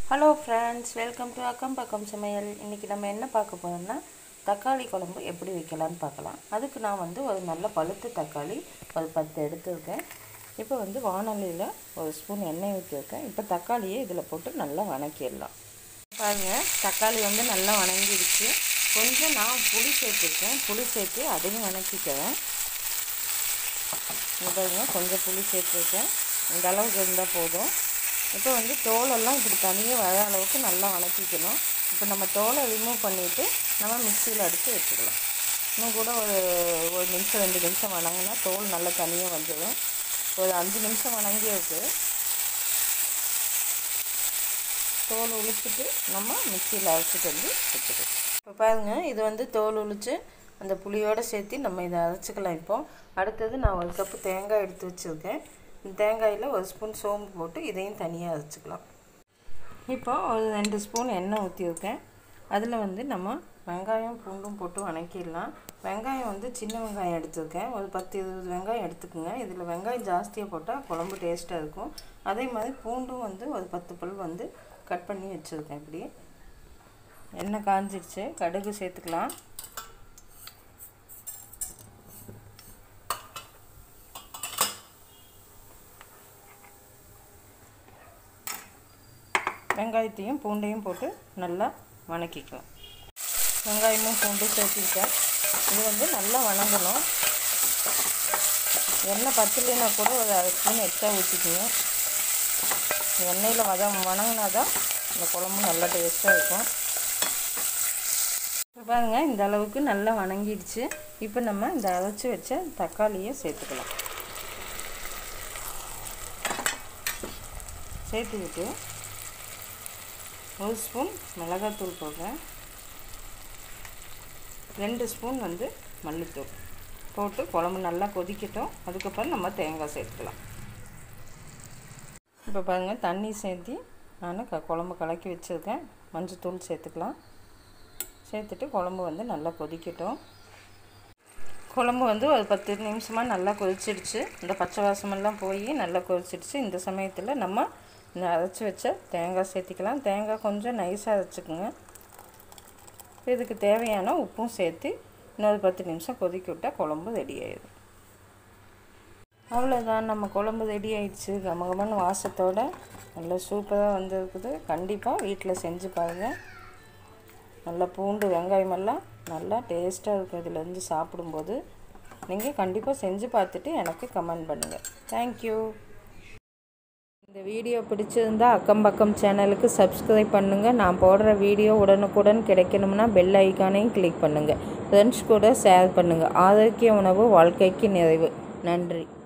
hello friends welcome to அக்கம் பக்கம் சமையல் இன்றைக்கி நம்ம என்ன பார்க்க போகிறோம்னா தக்காளி குழம்பு எப்படி வைக்கலான்னு பார்க்கலாம் அதுக்கு நான் வந்து ஒரு நல்ல பழுத்த தக்காளி ஒரு பத்து எடுத்துருக்கேன் இப்போ வந்து வானொலியில் ஒரு ஸ்பூன் எண்ணெய் ஊற்றிருக்கேன் இப்போ தக்காளியை இதில் போட்டு நல்லா வணக்கிடலாம் பாருங்கள் தக்காளி வந்து நல்லா வணங்கிடுச்சு கொஞ்சம் நான் புளி சேர்த்துருக்கேன் புளி சேர்த்து அதையும் வணக்கிக்கிறேன் இங்க பாருங்க கொஞ்சம் புளி சேர்த்துருக்கேன் இந்த அளவுக்கு இருந்தால் போதும் இப்போ வந்து தோலெல்லாம் இப்படி தனியாக வர அளவுக்கு நல்லா வணக்கிக்கணும் இப்போ நம்ம தோலை ரிமூவ் பண்ணிவிட்டு நம்ம மிக்சியில் அடித்து வச்சுக்கலாம் இன்னும் கூட ஒரு ஒரு நிமிஷம் ரெண்டு நிமிஷம் வணங்கினா தோல் நல்லா தனியாக வந்துடும் ஒரு அஞ்சு நிமிஷம் வணங்கி இருக்கு தோல் உளிச்சிட்டு நம்ம மிக்சியில் அரைச்சிட்டு வந்து வச்சுக்கலாம் இப்போ பாருங்கள் இது வந்து தோல் உளித்து அந்த புளியோடு சேர்த்து நம்ம இதை அரைச்சிக்கலாம் இப்போ அடுத்தது நான் ஒரு கப்பு தேங்காய் எடுத்து வச்சுருக்கேன் இந்த தேங்காயில் ஒரு ஸ்பூன் சோம்பு போட்டு இதையும் தனியாக அரைச்சிக்கலாம் இப்போ ஒரு ரெண்டு ஸ்பூன் எண்ணெய் ஊற்றிருக்கேன் அதில் வந்து நம்ம வெங்காயம் பூண்டும் போட்டு வணக்கிடலாம் வெங்காயம் வந்து சின்ன வெங்காயம் எடுத்துருக்கேன் ஒரு பத்து இருபது வெங்காயம் எடுத்துக்கோங்க இதில் வெங்காயம் ஜாஸ்தியாக போட்டால் குழம்பு டேஸ்ட்டாக இருக்கும் அதே மாதிரி பூண்டும் வந்து ஒரு பத்து பல் வந்து கட் பண்ணி வச்சுருக்கேன் இப்படி எண்ணெய் காஞ்சிடுச்சு கடுகு சேர்த்துக்கலாம் வெங்காயத்தையும் பூண்டையும் போட்டு நல்லா வணக்கிக்கலாம் வெங்காயமும் பூண்டும் சேர்த்துக்கிட்டேன் இது வந்து நல்லா வணங்கணும் எண்ணெய் பத்தலைன்னா கூட ஒரு அரை ஸ்பூன் எக்ஸ்ட்ரா ஊற்றிக்கோங்க எண்ணெயில் வத வணங்கினா தான் இந்த குழம்பு நல்லா டேஸ்ட்டாக இருக்கும் இப்போ பாருங்கள் இந்த அளவுக்கு நல்லா வணங்கிடுச்சு இப்போ நம்ம இந்த அரைச்சி வச்ச தக்காளியை சேர்த்துக்கலாம் சேர்த்துக்கிட்டு ஒரு ஸ்பூன் மிளகாத்தூள் போடுறேன் ரெண்டு ஸ்பூன் வந்து மல்லித்தூள் போட்டு குழம்பு நல்லா கொதிக்கட்டும் அதுக்கப்புறம் நம்ம தேங்காய் சேர்த்துக்கலாம் இப்போ பாருங்கள் தண்ணி சேர்த்தி நான் க குழம்பு கலக்கி வச்சுருக்கேன் மஞ்சத்தூள் சேர்த்துக்கலாம் சேர்த்துட்டு குழம்பு வந்து நல்லா கொதிக்கட்டும் குழம்பு வந்து ஒரு பத்து நிமிஷமாக நல்லா கொதிச்சிடுச்சு இந்த பச்சை வாசமெல்லாம் போய் நல்லா கொதிச்சிடுச்சு இந்த சமயத்தில் நம்ம இந்த அரைச்சி வச்ச தேங்காய் சேர்த்திக்கலாம் தேங்காய் கொஞ்சம் நைஸாக அரைச்சிக்கோங்க இதுக்கு தேவையான உப்பும் சேர்த்து இன்னொரு பத்து நிமிஷம் கொதிக்க விட்டால் குழம்பு ரெடி ஆயிடும் அவ்வளோதான் நம்ம குழம்பு ரெடி ஆயிடுச்சு கமகமன்னு வாசத்தோடு நல்லா சூப்பராக வந்துருக்குது கண்டிப்பாக வீட்டில் செஞ்சு பாருங்கள் நல்லா பூண்டு வெங்காயமெல்லாம் நல்லா டேஸ்ட்டாக இருக்கும் இதிலேருந்து சாப்பிடும்போது நீங்கள் கண்டிப்பாக செஞ்சு பார்த்துட்டு எனக்கு கமெண்ட் பண்ணுங்கள் தேங்க்யூ இந்த வீடியோ பிடிச்சிருந்தா அக்கம் பக்கம் சேனலுக்கு சப்ஸ்கிரைப் பண்ணுங்கள் நான் போடுற வீடியோ உடனுக்குடன் கிடைக்கணும்னா பெல் ஐக்கானையும் கிளிக் பண்ணுங்கள் ஃப்ரெண்ட்ஸ் கூட ஷேர் பண்ணுங்கள் ஆரோக்கிய உணவு வாழ்க்கைக்கு நிறைவு நன்றி